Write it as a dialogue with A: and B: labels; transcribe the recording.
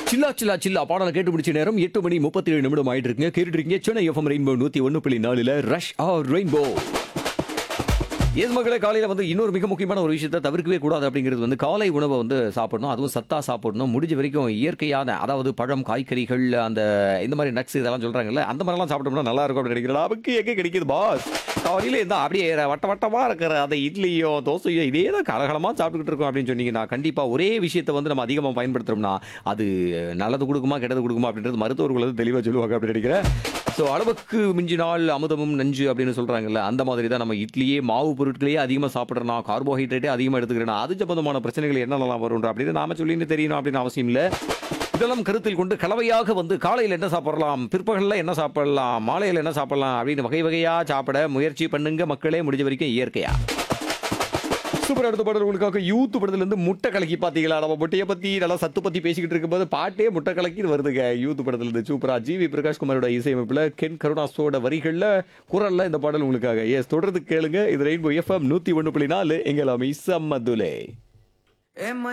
A: சில்லா சில்லா சில்லா பாடலை கேட்டு முடிச்ச நேரம் எட்டு மணி முப்பத்தி ஏழு நிமிடம் ஆயிட்டு இருக்குங்க கேட்டுட்டு இருக்கீங்க சென்னை எஃப்எம் ரெயின்போ நூத்தி ஒன்னு புள்ளி நாலுல ரஷ் ஆர் ரெயின்போ எஸ் மக்களை காலையில் வந்து இன்னொரு மிக முக்கியமான ஒரு விஷயத்தை தவிர்க்கவே கூடாது அப்படிங்கிறது வந்து காலை உணவை வந்து சாப்பிடணும் அதுவும் சத்தா சாப்பிடணும் முடிஞ்ச வரைக்கும் இயற்கையான அதாவது பழம் காய்கறிகள் அந்த இந்த மாதிரி நட்ஸ் இதெல்லாம் சொல்றாங்கல்ல அந்த மாதிரிலாம் சாப்பிட்டோம்னா நல்லா இருக்கும் அப்படின்னு நினைக்கிறேன் நமக்கு எங்கே கிடைக்குது பாஸ் காலையில் இருந்தால் அப்படியே வட்ட வட்டமாக இருக்கிற அந்த இட்லியோ தோசையோ இதே தான் கலகலமாக சாப்பிட்டுக்கிட்டு இருக்கோம் அப்படின்னு சொன்னீங்கன்னா கண்டிப்பாக ஒரே விஷயத்தை வந்து நம்ம அதிகமாக பயன்படுத்துறோம்னா அது நல்லது கொடுக்குமா கெட்டது கொடுக்குமா அப்படின்றது மருத்துவர்கள் வந்து தெளிவாக சொல்லுவாங்க அப்படின்னு நினைக்கிறேன் ஸோ அளவுக்கு மிஞ்சினால் அமுதமும் நஞ்சு அப்படின்னு சொல்கிறாங்கல்ல அந்த மாதிரி தான் நம்ம இட்லியே மாவு பொருட்களையே அதிகமாக சாப்பிட்றனா கார்போஹைட்ரேட்டே அதிகமாக எடுத்துக்கிறேன்னா அது சம்பந்தமான பிரச்சனைகள் என்னென்னலாம் வரும் அப்படின்னு நாம சொல்லின்னு தெரியணும் அப்படின்னு அவசியம் இல்லை இதெல்லாம் கருத்தில் கொண்டு கலவையாக வந்து காலையில் என்ன சாப்பிடலாம் பிற்பகலில் என்ன சாப்பிடலாம் மாலையில் என்ன சாப்பிடலாம் அப்படின்னு வகை வகையாக சாப்பிட முயற்சி பண்ணுங்க மக்களே முடிஞ்ச வரைக்கும் இயற்கையா சூப்பர் அடுத்த பாடல் உங்களுக்காக யூத் படத்துல இருந்து முட்டை கலக்கி பாத்தீங்களா நம்ம முட்டையை பத்தி நல்லா சத்து பத்தி பேசிக்கிட்டு இருக்கும்போது பாட்டே முட்டை கலக்கி வருதுங்க யூத் படத்துல இருந்து சூப்பரா ஜிவி பிரகாஷ் குமாரோட இசையமைப்புல கென் கருணாஸோட வரிகள்ல குரல்ல இந்த பாடல் உங்களுக்காக எஸ் தொடர்ந்து கேளுங்க இது ரெயின்போ எஃப்எம் நூத்தி ஒண்ணு புள்ளி நாலு எங்கெல்லாமே செம்மதுலே
B: Emma